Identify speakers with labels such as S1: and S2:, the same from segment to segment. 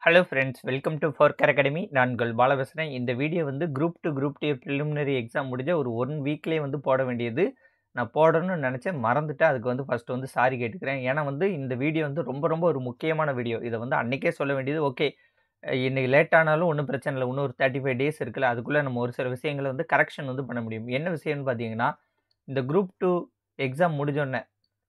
S1: Hello friends welcome to ஃபோர்கர் academy நான் உங்கள் பால பேசுகிறேன் இந்த வீடியோ வந்து group two group two preliminary exam முடிஞ்ச ஒரு ஒன் வீக்லேயே வந்து போட வேண்டியது நான் போடணும்னு நினச்சேன் மறந்துட்டேன் அதுக்கு வந்து ஃபஸ்ட்டு வந்து சாரி கேட்டுக்கிறேன் ஏன்னா வந்து இந்த வீடியோ வந்து ரொம்ப ரொம்ப ஒரு முக்கியமான வீடியோ இதை வந்து அன்றைக்கே சொல்ல வேண்டியது ஓகே இன்றைக்கி லேட் ஆனாலும் ஒன்றும் பிரச்சனை இல்லை இன்னும் ஒரு தேர்ட்டி ஃபைவ் டேஸ் இருக்குல்ல அதுக்குள்ளே நம்ம ஒரு சில விஷயங்களை வந்து கரெக்ஷன் வந்து பண்ண முடியும் என்ன விஷயம்னு பார்த்தீங்கன்னா இந்த குரூப் டூ எக்ஸாம் முடிஞ்சோடனே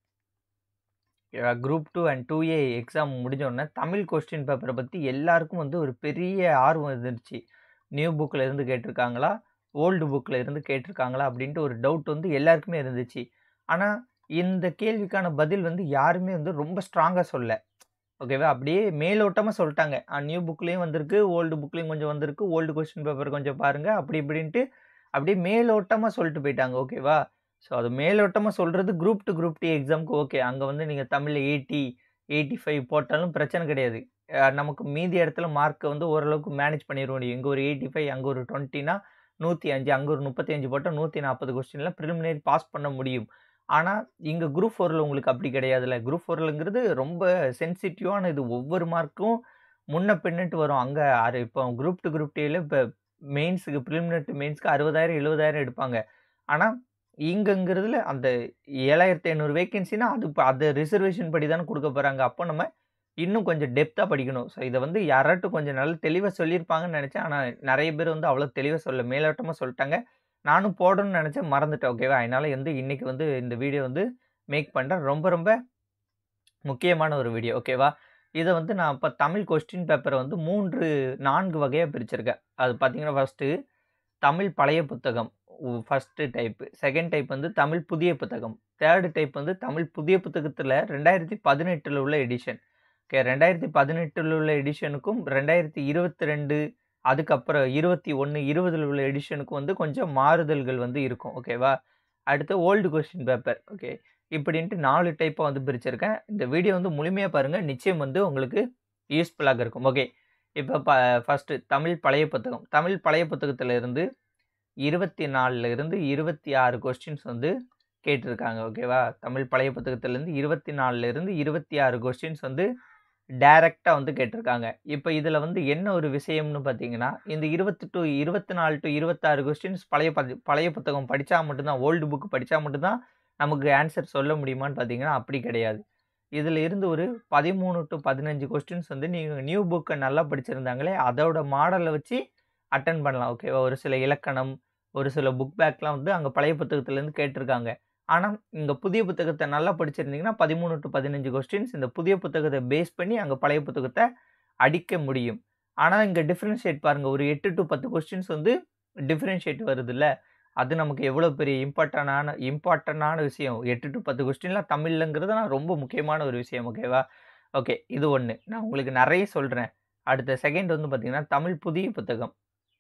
S1: group two and two A exam முடிஞ்சோடனே தமிழ் கொஸ்டின் பேப்பரை பற்றி எல்லாருக்கும் வந்து ஒரு பெரிய ஆர்வம் இருந்துச்சு நியூ புக்கில் இருந்து கேட்டிருக்காங்களா ஓல்டு புக்கில் இருந்து கேட்டிருக்காங்களா அப்படின்ட்டு ஒரு டவுட் வந்து எல்லாருக்குமே இருந்துச்சு ஆனால் இந்த கேள்விக்கான பதில் வந்து யாருமே வந்து ரொம்ப ஸ்ட்ராங்காக சொல்ல ஓகேவா அப்படியே மேலோட்டமாக சொல்லிட்டாங்க நியூ புக்லேயும் வந்திருக்கு ஓல்டு புக்லேயும் கொஞ்சம் வந்திருக்கு ஓல்டு கொஸ்டின் பேப்பர் கொஞ்சம் பாருங்கள் அப்படி இப்படின்ட்டு அப்படியே மேலோட்டமாக சொல்லிட்டு போயிட்டாங்க ஓகேவா ஸோ அது மேலோட்டமாக சொல்கிறது குரூப் டு குரூப் டி எக்ஸாமுக்கு ஓகே அங்கே வந்து நீங்கள் தமிழில் எயிட்டி எயிட்டி ஃபைவ் போட்டாலும் பிரச்சனை கிடையாது நமக்கு மீதி இடத்துல மார்க்கை வந்து ஓரளவுக்கு மேனேஜ் பண்ணிட முடியும் இங்கே ஒரு எயிட்டி ஃபைவ் அங்கே ஒரு டுவெண்ட்டினா நூற்றி அஞ்சு அங்கே ஒரு முப்பத்தி அஞ்சு போட்டால் நூற்றி நாற்பது கொஸ்டினில் ப்ரிலிமினரி பாஸ் பண்ண முடியும் ஆனால் இங்கே குரூப் ஃபோரில் உங்களுக்கு அப்படி கிடையாதுல்ல குரூப் ஃபோர்லங்கிறது ரொம்ப சென்சிட்டிவான இது ஒவ்வொரு மார்க்கும் முன்ன பின்னிட்டு வரும் அங்கே அது இப்போ குரூப் டு குரூப் டியில் இப்போ மெயின்ஸுக்கு ப்ரிலிமினரி மெயின்ஸ்க்கு அறுபதாயிரம் எழுபதாயிரம் எடுப்பாங்க ஆனால் இங்கங்கிறதுல அந்த ஏழாயிரத்தி ஐநூறு வேகன்சினா அது இப்போ அது ரிசர்வேஷன் படி தானே கொடுக்க போகிறாங்க அப்போ நம்ம இன்னும் கொஞ்சம் டெப்த்தாக படிக்கணும் ஸோ இதை வந்து யாராட்டும் கொஞ்சம் நல்ல தெளிவாக சொல்லியிருப்பாங்கன்னு நினச்சேன் ஆனால் நிறைய பேர் வந்து அவ்வளோ தெளிவாக சொல்ல மேலோட்டமாக சொல்லிட்டாங்க நானும் போடணும்னு நினச்சேன் மறந்துட்டேன் ஓகேவா அதனால் வந்து இன்றைக்கி வந்து இந்த வீடியோ வந்து மேக் பண்ணுறேன் ரொம்ப ரொம்ப முக்கியமான ஒரு வீடியோ ஓகேவா இதை வந்து நான் இப்போ தமிழ் கொஸ்டின் பேப்பரை வந்து மூன்று நான்கு வகையாக பிரிச்சிருக்கேன் அது பார்த்தீங்கன்னா ஃபஸ்ட்டு தமிழ் பழைய புத்தகம் ஃபஸ்ட்டு டைப்பு செகண்ட் டைப் வந்து தமிழ் புதிய புத்தகம் தேர்டு டைப் வந்து தமிழ் புதிய புத்தகத்தில் ரெண்டாயிரத்தி பதினெட்டில் உள்ள எடிஷன் ஓகே ரெண்டாயிரத்தி பதினெட்டில் உள்ள எடிஷனுக்கும் ரெண்டாயிரத்தி இருபத்தி ரெண்டு அதுக்கப்புறம் இருபத்தி ஒன்று இருபதில் உள்ள எடிஷனுக்கும் வந்து கொஞ்சம் மாறுதல்கள் வந்து இருக்கும் ஓகேவா அடுத்து ஓல்டு கொஸ்டின் பேப்பர் ஓகே இப்படின்ட்டு நாலு டைப்பாக வந்து பிரிச்சிருக்கேன் இந்த வீடியோ வந்து முழுமையாக பாருங்கள் நிச்சயம் வந்து உங்களுக்கு யூஸ்ஃபுல்லாக இருக்கும் ஓகே இப்போ ப ஃபஸ்ட்டு தமிழ் பழைய புத்தகம் தமிழ் பழைய புத்தகத்தில் இருந்து இருபத்தி நாலில் இருந்து இருபத்தி ஆறு கொஸ்டின்ஸ் வந்து கேட்டிருக்காங்க ஓகேவா தமிழ் பழைய புத்தகத்துலேருந்து இருபத்தி நாலில் இருந்து இருபத்தி ஆறு கொஸ்டின்ஸ் வந்து டைரெக்டாக வந்து கேட்டிருக்காங்க இப்போ இதில் வந்து என்ன ஒரு விஷயம்னு பார்த்தீங்கன்னா இந்த இருபத்தி டு இருபத்தி நாலு டு இருபத்தாறு கொஸ்டின்ஸ் பழைய பதி பழைய புத்தகம் படித்தா மட்டும்தான் ஓல்டு புக் படித்தா மட்டும்தான் நமக்கு ஆன்சர் சொல்ல முடியுமான்னு பார்த்தீங்கன்னா அப்படி கிடையாது இதில் இருந்து ஒரு பதிமூணு டு பதினஞ்சு கொஸ்டின்ஸ் வந்து நீங்கள் நியூ புக்கை நல்லா படிச்சிருந்தாங்களே அதோட மாடலை வச்சு அட்டன் பண்ணலாம் ஓகேவா ஒரு சில இலக்கணம் ஒரு சில புக் பேக்லாம் வந்து அங்கே பழைய புத்தகத்துலேருந்து கேட்டிருக்காங்க ஆனால் இங்கே புதிய புத்தகத்தை நல்லா படிச்சிருந்தீங்கன்னா பதிமூணு டு பதினஞ்சு கொஸ்டின்ஸ் இந்த புதிய புத்தகத்தை பேஸ் பண்ணி அங்கே பழைய புத்தகத்தை அடிக்க முடியும் ஆனால் இங்கே டிஃப்ரென்ஷியேட் பாருங்கள் ஒரு எட்டு டு பத்து கொஸ்டின்ஸ் வந்து டிஃப்ரென்ஷியேட் வருது இல்லை அது நமக்கு எவ்வளோ பெரிய இம்பார்ட்டண்டான இம்பார்ட்டண்டான விஷயம் எட்டு டு பத்து கொஸ்டின்லாம் தமிழ்லங்கிறது நான் ரொம்ப முக்கியமான ஒரு விஷயம் ஓகேவா ஓகே இது ஒன்று நான் உங்களுக்கு நிறைய சொல்கிறேன் அடுத்த செகண்ட் வந்து பார்த்திங்கன்னா தமிழ் புதிய புத்தகம்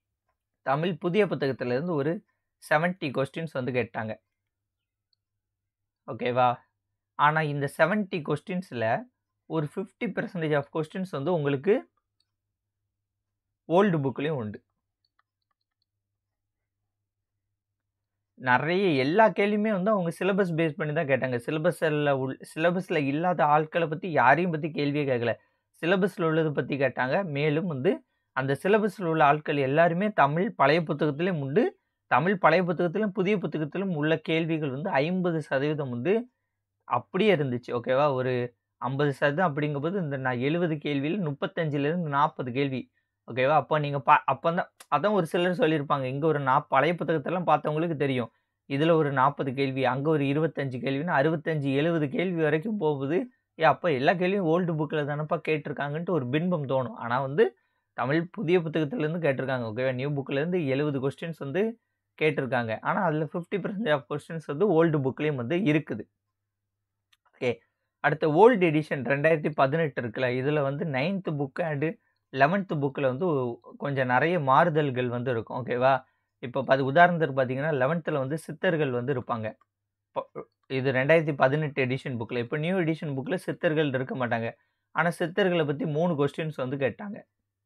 S1: தமிழ் புதிய புத்தகத்திலேருந்து ஒரு செவன்ட்டி கொஸ்டின்ஸ் வந்து கேட்டாங்க ஓகேவா ஆனால் இந்த செவன்ட்டி கொஸ்டின்ஸில் ஒரு ஃபிஃப்டி பர்சன்டேஜ் ஆஃப் கொஸ்டின்ஸ் வந்து உங்களுக்கு ஓல்டு புக்லேயும் உண்டு நிறைய எல்லா கேள்வியுமே வந்து அவங்க சிலபஸ் பேஸ் பண்ணி தான் கேட்டாங்க சிலபஸில் உள் சிலபஸில் இல்லாத ஆட்களை பற்றி யாரையும் பற்றி கேள்வியே கேட்கல சிலபஸில் உள்ளதை பற்றி கேட்டாங்க மேலும் வந்து அந்த சிலபஸில் உள்ள ஆட்கள் எல்லாருமே தமிழ் பழைய புத்தகத்திலையும் உண்டு தமிழ் பழைய புத்தகத்திலும் புதிய புத்தகத்திலும் உள்ள கேள்விகள் வந்து ஐம்பது சதவீதம் வந்து அப்படியே இருந்துச்சு ஓகேவா ஒரு ஐம்பது சதவீதம் அப்படிங்கும்போது இந்த நான் எழுபது கேள்வியில் முப்பத்தஞ்சிலேருந்து நாற்பது கேள்வி ஓகேவா அப்போ நீங்கள் பா அப்போ தான் அதான் ஒரு சிலர் சொல்லியிருப்பாங்க இங்கே ஒரு நா பழைய புத்தகத்தெல்லாம் பார்த்தவங்களுக்கு தெரியும் இதில் ஒரு நாற்பது கேள்வி அங்கே ஒரு இருபத்தஞ்சு கேள்வினா அறுபத்தஞ்சு எழுபது கேள்வி வரைக்கும் போகுது ஏ அப்போ எல்லா கேள்வியும் ஓல்டு புக்கில் தானப்பா கேட்டிருக்காங்கன்ட்டு ஒரு பின்பம் தோணும் ஆனால் வந்து தமிழ் புதிய புத்தகத்துலேருந்து கேட்டிருக்காங்க ஓகேவா நியூ புக்கிலேருந்து எழுபது கொஸ்டின்ஸ் வந்து கேட்டிருக்காங்க ஆனால் அதில் ஃபிஃப்டி பர்சன்டேஜ் ஆஃப் கொஸ்டின்ஸ் வந்து ஓல்டு புக்லேயும் வந்து இருக்குது ஓகே அடுத்த ஓல்டு எடிஷன் ரெண்டாயிரத்தி பதினெட்டு இருக்குல்ல இதில் வந்து நைன்த்து புக்கு அண்டு லெவன்த்து புக்கில் வந்து கொஞ்சம் நிறைய மாறுதல்கள் வந்து இருக்கும் ஓகேவா இப்போ பது உதாரணத்துக்கு பார்த்தீங்கன்னா லெவன்த்தில் வந்து சித்தர்கள் வந்து இருப்பாங்க இது ரெண்டாயிரத்தி பதினெட்டு எடிஷன் புக்கில் இப்போ நியூ எடிஷன் புக்கில் சித்தர்கள் இருக்க மாட்டாங்க ஆனால் சித்தர்களை பற்றி மூணு கொஸ்டின்ஸ் வந்து கேட்டாங்க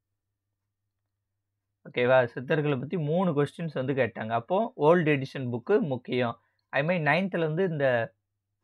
S1: ஓகேவா சித்தர்களை பற்றி மூணு கொஸ்டின்ஸ் வந்து கேட்டாங்க அப்போது ஓல்டு எடிஷன் புக்கு முக்கியம் அதுமாதிரி நைன்த்தில் வந்து இந்த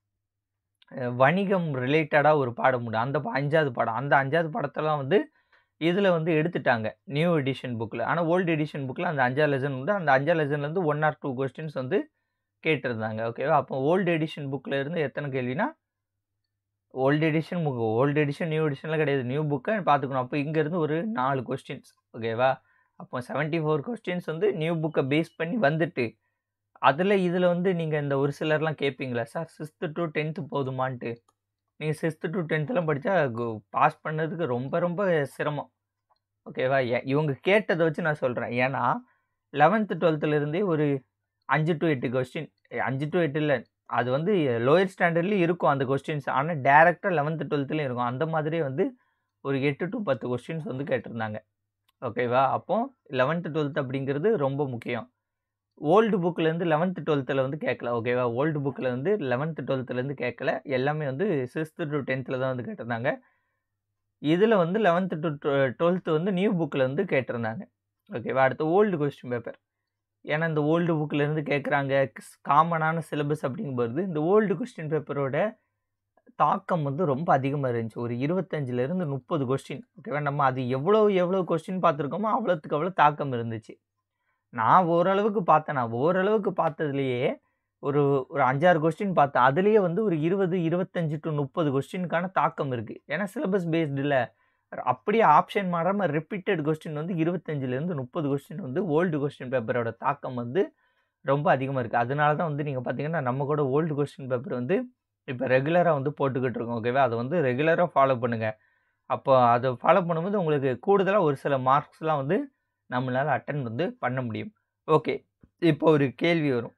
S1: வணிகம் ரிலேட்டடாக ஒரு பாடம் உண்டு அந்த அஞ்சாவது பாடம் அந்த அஞ்சாவது பாடத்தெல்லாம் வந்து இதில் வந்து எடுத்துட்டாங்க நியூ எடிஷன் புக்கில் ஆனால் ஓல்டு எடிஷன் புக்கில் அந்த அஞ்சாறு லெசன் உண்டு அந்த அஞ்சாறு லெசன்லேருந்து ஒன் ஆர் டூ கொஸ்டின்ஸ் வந்து கேட்டிருந்தாங்க ஓகேவா அப்போ ஓல்டு எடிஷன் புக்கில் இருந்து எத்தனை கேள்வினா old edition book old edition new எடிஷன்லாம் கிடையாது நியூ புக்கை பார்த்துக்கணும் அப்போ இங்கேருந்து ஒரு நாலு கொஸ்டின்ஸ் ஓகேவா அப்போ செவன்ட்டி ஃபோர் கொஸ்டின்ஸ் வந்து நியூ புக்கை பேஸ் பண்ணி வந்துட்டு அதில் இதில் வந்து நீங்கள் இந்த ஒரு சிலர்லாம் கேட்பீங்களா சார் சிக்ஸ்த்து டு டென்த்து போதுமான்ட்டு நீங்கள் சிக்ஸ்த்து டு டென்த்துலாம் படித்தா பாஸ் பண்ணதுக்கு ரொம்ப ரொம்ப சிரமம் ஓகேவா ஏ இவங்க கேட்டதை வச்சு நான் சொல்கிறேன் ஏன்னா லெவன்த்து டுவெல்த்துலேருந்தே ஒரு அஞ்சு டு எட்டு கொஸ்டின் அஞ்சு டு எட்டு இல்லை அது வந்து லோயர் ஸ்டாண்டர்ட்லேயும் இருக்கும் அந்த கொஸ்டின்ஸ் ஆனால் டேரெக்டாக லெவன்த்து டுவெல்த்துலேயும் இருக்கும் அந்த மாதிரியே வந்து ஒரு எட்டு டு பத்து கொஸ்டின்ஸ் வந்து கேட்டிருந்தாங்க ஓகேவா அப்போ லெவன்த்து டுவெல்த் அப்படிங்கிறது ரொம்ப முக்கியம் ஓல்டு புக்கிலேருந்து லெவன்த்து டுவெல்த்தில் வந்து கேட்கல ஓகேவா ஓல்டு புக்கில் வந்து லெவன்த்து டுவெல்த்துலேருந்து கேட்கல எல்லாமே வந்து சிக்ஸ்த்து டு டென்த்தில் தான் வந்து கேட்டிருந்தாங்க இதில் வந்து லெவன்த்து டு டுவெல்த்து வந்து நியூ புக்கில் வந்து கேட்டிருந்தாங்க ஓகேவா அடுத்து ஓல்டு கொஸ்டின் பேப்பர் ஏன்னா இந்த ஓல்டு புக்கிலேருந்து கேட்குறாங்க காமனான சிலபஸ் அப்படிங்கும்போது இந்த ஓல்டு கொஸ்டின் பேப்பரோட தாக்கம் வந்து ரொம்ப அதிகமாக இருந்துச்சு ஒரு இருபத்தஞ்சிலேருந்து முப்பது கொஸ்டின் ஓகேவா நம்ம அது எவ்வளோ எவ்வளோ கொஸ்டின் பார்த்துருக்கோமோ அவ்வளோத்துக்கு அவ்வளோ தாக்கம் இருந்துச்சு நான் ஓரளவுக்கு பார்த்தேன் நான் ஓரளவுக்கு பார்த்ததுலேயே ஒரு ஒரு அஞ்சாறு கொஸ்டின் பார்த்தேன் அதுலேயே வந்து ஒரு இருபது இருபத்தஞ்சி டு முப்பது கொஸ்டினுக்கான தாக்கம் இருக்குது ஏன்னா சிலபஸ் பேஸ்டு இல்லை அப்படியே ஆப்ஷன் மாறாமல் ரிப்பீட்டட் கொஸ்டின் வந்து இருபத்தஞ்சிலேருந்து முப்பது கொஸ்டின் வந்து ஓல்டு கொஸ்டின் பேப்பரோட தாக்கம் வந்து ரொம்ப அதிகமாக இருக்குது அதனால தான் வந்து நீங்கள் பார்த்தீங்கன்னா நம்ம கூட ஓல்டு கொஸ்டின் பேப்பர் வந்து இப்போ ரெகுலராக வந்து போட்டுக்கிட்டு இருக்கோம் ஓகேவா அதை வந்து ரெகுலராக ஃபாலோ பண்ணுங்கள் அப்போ அதை ஃபாலோ பண்ணும்போது உங்களுக்கு கூடுதலாக ஒரு சில மார்க்ஸ்லாம் வந்து நம்மளால் அட்டன் வந்து பண்ண முடியும் ஓகே இப்போ ஒரு கேள்வி வரும்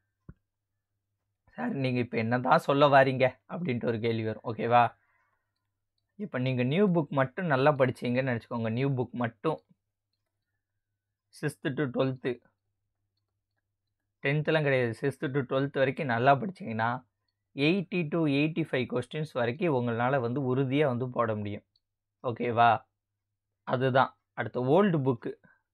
S1: சார் நீங்கள் இப்போ என்ன தான் சொல்ல வாரீங்க அப்படின்ட்டு ஒரு கேள்வி வரும் ஓகேவா இப்போ நீங்கள் நியூ புக் மட்டும் நல்லா படிச்சீங்கன்னு நினச்சிக்கோங்க நியூ புக் மட்டும் சிக்ஸ்த்து டு டுவெல்த்து டென்த்துலாம் கிடையாது சிக்ஸ்த்து டு டுவெல்த் வரைக்கும் நல்லா படிச்சிங்கன்னா eighty to eighty five questions வரைக்கும் உங்களால் வந்து உறுதியாக வந்து போட முடியும் ஓகேவா அதுதான் அடுத்த ஓல்டு புக்கு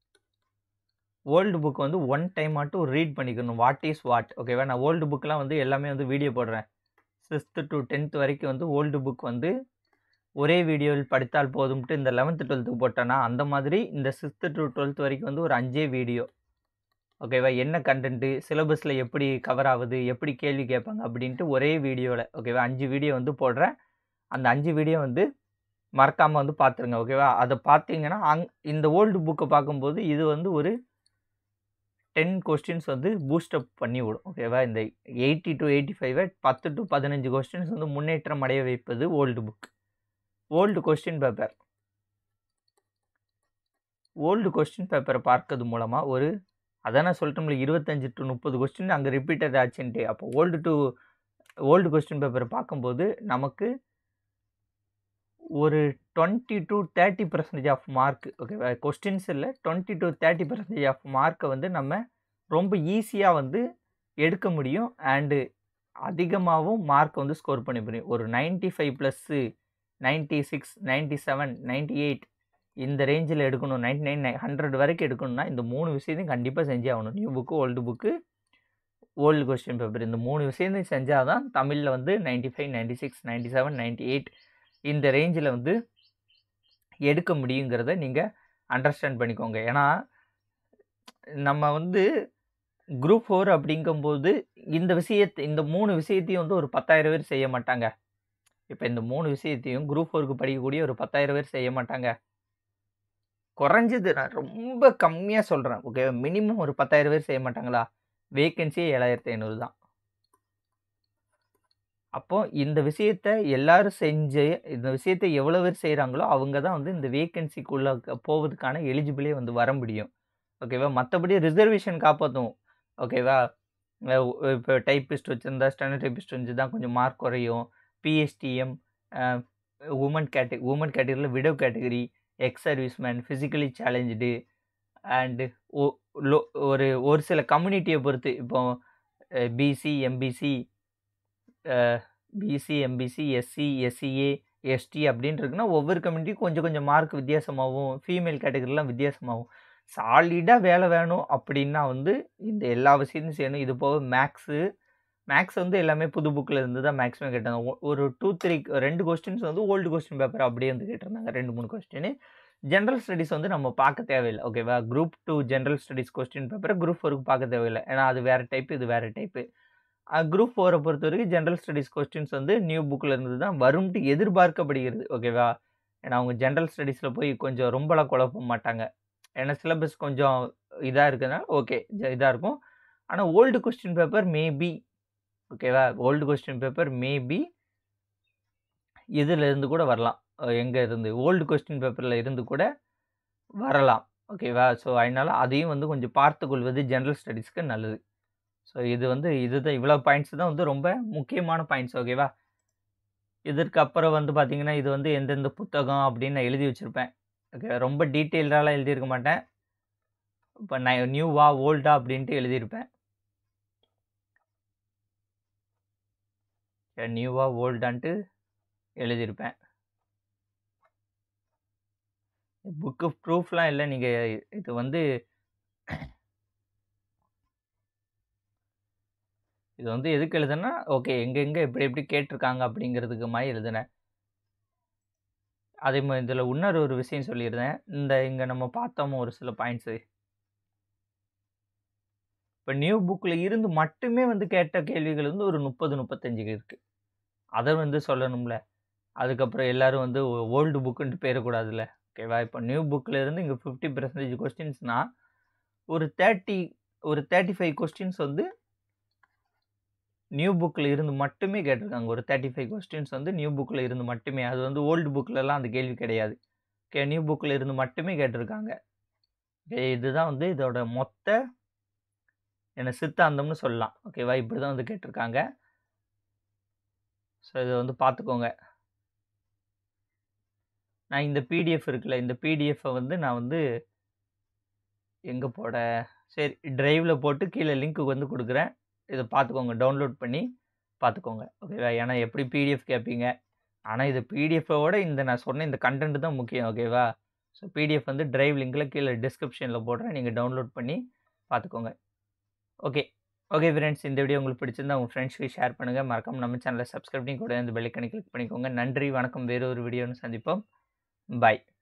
S1: ஓல்டு புக் வந்து ஒன் டைம் மட்டும் ரீட் பண்ணிக்கணும் வாட் இஸ் வாட் ஓகேவா நான் ஓல்டு புக்கெலாம் வந்து எல்லாமே வந்து வீடியோ போடுறேன் சிக்ஸ்த்து டு டென்த் வரைக்கும் வந்து ஓல்டு புக் வந்து ஒரே வீடியோவில் படித்தால் போதும்ட்டு இந்த லெவன்த்து டுவெல்த்துக்கு போட்டேன்னா அந்த மாதிரி இந்த சிக்ஸ்த்து டு டுவெல்த் வரைக்கும் வந்து ஒரு அஞ்சே வீடியோ ஓகேவா என்ன கண்டென்ட்டு சிலபஸில் எப்படி கவர் ஆகுது எப்படி கேள்வி கேட்பாங்க அப்படின்ட்டு ஒரே வீடியோவில் ஓகேவா அஞ்சு வீடியோ வந்து போடுறேன் அந்த அஞ்சு வீடியோ வந்து மறக்காமல் வந்து பார்த்துருங்க ஓகேவா அதை பார்த்தீங்கன்னா அங் இந்த ஓல்டு புக்கை பார்க்கும்போது இது வந்து ஒரு டென் கொஸ்டின்ஸ் வந்து பூஸ்டப் பண்ணி விடும் ஓகேவா இந்த எயிட்டி டு எயிட்டி ஃபைவை பத்து டு பதினஞ்சு கொஸ்டின்ஸ் வந்து முன்னேற்றம் அடைய வைப்பது old book old question paper old question பேப்பரை பார்க்கறது மூலமாக ஒரு அதான் நான் சொல்லிட்டோம்ல இருபத்தஞ்சி டு முப்பது கொஸ்டின் அங்கே ரிப்பீட்டட் ஆச்சுன்ட்டு அப்போ ஓல்டு டு ஓல்டு கொஸ்டின் பேப்பரை பார்க்கும்போது நமக்கு ஒரு twenty to thirty percentage of mark ஓகேவா கொஸ்டின்ஸ் இல்லை twenty to thirty percentage of மார்க்கை வந்து நம்ம ரொம்ப ஈஸியாக வந்து எடுக்க முடியும் அண்டு அதிகமாகவும் மார்க் வந்து ஸ்கோர் பண்ணி முடியும் ஒரு ninety five plus ninety six ninety seven ninety eight இந்த ரேஞ்சில் எடுக்கணும் நைன்ட்டி நைன் ஹண்ட்ரட் வரைக்கும் எடுக்கணும்னா இந்த மூணு விஷயத்தையும் கண்டிப்பாக செஞ்சே ஆகணும் new book old book old question paper இந்த மூணு விஷயத்தையும் செஞ்சால் தான் தமிழில் வந்து ninety five ninety six ninety seven ninety eight இந்த ரேஞ்சில் வந்து எடுக்க முடியுங்கிறத நீங்கள் அண்டர்ஸ்டாண்ட் பண்ணிக்கோங்க ஏன்னா நம்ம வந்து குரூப் ஃபோர் அப்படிங்கும்போது இந்த விஷயத்தை இந்த மூணு விஷயத்தையும் வந்து ஒரு பத்தாயிரம் பேர் செய்ய மாட்டாங்க இப்போ இந்த மூணு விஷயத்தையும் குரூப் ஃபோருக்கு படிக்கக்கூடிய ஒரு பத்தாயிரம் பேர் செய்ய மாட்டாங்க குறைஞ்சது நான் ரொம்ப கம்மியாக சொல்கிறேன் ஓகே மினிமம் ஒரு பத்தாயிரம் பேர் செய்ய மாட்டாங்களா வேக்கன்சியே ஏழாயிரத்தி ஐநூறு தான் அப்போ இந்த விஷயத்த எல்லாரும் செஞ்சு இந்த விஷயத்தை எவ்வளோ பேர் செய்கிறாங்களோ அவங்க தான் வந்து இந்த வேக்கன்சிக்குள்ளே போவதுக்கான எலிஜிபிளே வந்து வர முடியும் ஓகேவா மற்றபடி ரிசர்வேஷன் காப்பாற்றும் ஓகேவா இப்போ டைப்பிஸ்ட் வச்சுருந்தா ஸ்டாண்டர்ட் டைப்பிஸ்ட் வந்து தான் கொஞ்சம் மார்க் குறையும் பிஎஸ்டிஎம் உமன் கேட்டகரி உமன் கேட்டகரியில் widow category ex serviceman physically challenge and low ஒரு ஒரு சில கம்யூனிட்டியை பொறுத்து இப்போ BC MBC BC MBC SC SCA ST அப்படின்னு இருக்குன்னா ஒவ்வொரு கம்யூனிட்டியும் கொஞ்சம் கொஞ்சம் மார்க் வித்தியாசமாகவும் ஃபீமேல் கேட்டகரிலாம் வித்தியாசமாகும் சாலிடாக வேலை வேணும் அப்படின்னா வந்து இந்த எல்லா விஷயத்தையும் செய்யணும் இது போக மேக்ஸு மேக்ஸ் வந்து எல்லாமே புது புக்கில் இருந்து தான் மேக்ஸிமம் கேட்டாங்க ஒரு டூ த்ரீ ரெண்டு கொஸ்டின்ஸ் வந்து ஓல்டு கொஸ்டின் பேப்பர் அப்படியே வந்து கேட்டிருந்தாங்க ரெண்டு மூணு கொஸ்டின் ஜெனரல் ஸ்டடீஸ் வந்து நம்ம பார்க்க தேவையில்ல. ஓகேவா? குரூப் 2 ஜெனரல் ஸ்டடீஸ் கொஸ்டின் பேப்பர குரூப் 4க்கு பார்க்க தேவையில்ல. ஏன்னா அது வேற டைப், இது வேற டைப்பு. அ குரூப் 4 பொறுத்தவரைக்கும் ஜெனரல் ஸ்டடீஸ் கொஸ்டின்ஸ் வந்து நியூ புக்ல இருந்து தான் வரும்ன்ட்டு எதிர்பார்க்கப்படுகிறது. ஓகேவா? ஏன்னா அவங்க ஜெனரல் ஸ்டடீஸ்ல போய் கொஞ்சம் ரொம்பலாம் குழப்ப மாட்டாங்க. ஏன்னா சிலபஸ் கொஞ்சம் இதா இருக்கிறதுனால ஓகே ஜ இதா இருக்கும். ஆனா ஓல்டு கொஸ்டின் பேப்பர் மேபி ஓகேவா? ஓல்டு கொஸ்டின் பேப்பர் மேபி இதுல இருந்து கூட வரலாம். அ எங்க இருந்து? ஓல்டு கொஸ்டின் பேப்பர்ல இருந்து கூட வரலாம். ஓகேவா? ஸோ அதனால அதையும் வந்து கொஞ்சம் பார்த்துக் கொள்வது ஜெனரல் ஸ்டடீஸ்க்கு நல்லது. ஸோ இது வந்து இதுதான் இவ்வளோ பாயிண்ட்ஸ் தான் வந்து ரொம்ப முக்கியமான பாயிண்ட்ஸ் ஓகேவா? இதற்கு அப்புறம் வந்து பார்த்தீங்கன்னா, இது வந்து எந்தெந்த புத்தகம் அப்படின்னு நான் எழுதி வச்சிருப்பேன். ஓகே ரொம்ப டீட்டெயில்டாலாம் எழுதியிருக்க மாட்டேன். இப்ப நான் நியூவா, ஓல்டா அப்படின்ட்டு எழுதியிருப்பேன். அ நியூவா, ஓல்டான்ட்டு எழுதியிருப்பேன். புக்கு ப்ரூஃப்லாம் இல்ல. நீங்க இது வந்து இது வந்து எதுக்கு எழுதுனேன்னா, ஓகே எங்கெங்க எப்படி எப்படி கேட்டுருக்காங்க அப்படிங்கிறதுக்கு மாரி எழுதினேன். அதே மாரி இதில இன்னொரு ஒரு விஷயம் சொல்லியிருந்தேன். இந்த இங்க நம்ம பார்த்தோமா ஒரு சில பாயிண்ட்ஸு. இப்ப நியூ புக்ல இருந்து மட்டுமே வந்து கேட்ட கேள்விகள் வந்து ஒரு 30, 35 இருக்கு. அத வந்து சொல்லணும்ல. அதுக்கப்புறம் எல்லாரும் வந்து ஓல்டு புக்குன்ட்டு போயிறக்கூடாதுல்ல. ஓகேவா? இப்ப நியூ புக்ல இருந்து இங்க 50% கொஸ்டின்ஸ்னா, ஒரு 30 ஒரு 35 கொஸ்டின்ஸ் வந்து நியூ புக்ல இருந்து மட்டுமே கேட்டிருக்காங்க. ஒரு 35 கொஸ்டின்ஸ் வந்து நியூ புக்ல இருந்து மட்டுமே. அது வந்து ஓல்டு புக்லலாம் அந்த கேள்வி கிடையாது. ஓகே நியூ புக்ல இருந்து மட்டுமே கேட்டிருக்காங்க. ஓகே இதுதான் வந்து இதோட மொத்த என்ன சித்தாந்தம்னு சொல்லலாம். ஓகேவா? இப்படிதான் வந்து கேட்டிருக்காங்க. ஸோ இத வந்து பார்த்துக்கோங்க. நான் இந்த பிடிஎஃப் இருக்குல்ல, இந்த பிடிஎஃப்ப வந்து நான் வந்து எங்க போட? சரி டிரைவ்ல போட்டு கீழ லிங்க் வந்து குடுக்குறேன். இத பார்த்துக்கோங்க. டவுன்லோட் பண்ணி பார்த்துக்கோங்க. ஓகேவா? ஏன்னா எப்படி பிடிஎஃப் கேட்பீங்க. ஆனா இது பிடிஎஃப்ப விட இந்த நான் சொன்ன இந்த கன்டென்ட் தான் முக்கியம். ஓகேவா? ஸோ பிடிஎஃப் வந்து டிரைவ் லிங்க்ல கீழ டிஸ்கிரிப்ஷன்ல போடுறேன். நீங்க டவுன்லோட் பண்ணி பார்த்துக்கோங்க. ஓகே. ஓகே ஃபிரெண்ட்ஸ் இந்த வீடியோ உங்களுக்கு பிடிச்சிருந்தா உங்க ஃப்ரெண்ட்ஸ்க்கு ஷேர் பண்ணுங்க. மறக்காம நம்ம சேனல சப்ஸ்கிரைப் பண்ணி கூடவே அந்த பெல் ஐகானை கிளிக் பண்ணிக்கோங்க. நன்றி, வணக்கம். வேற ஒரு வீடியோல சந்திப்போம். பாய்.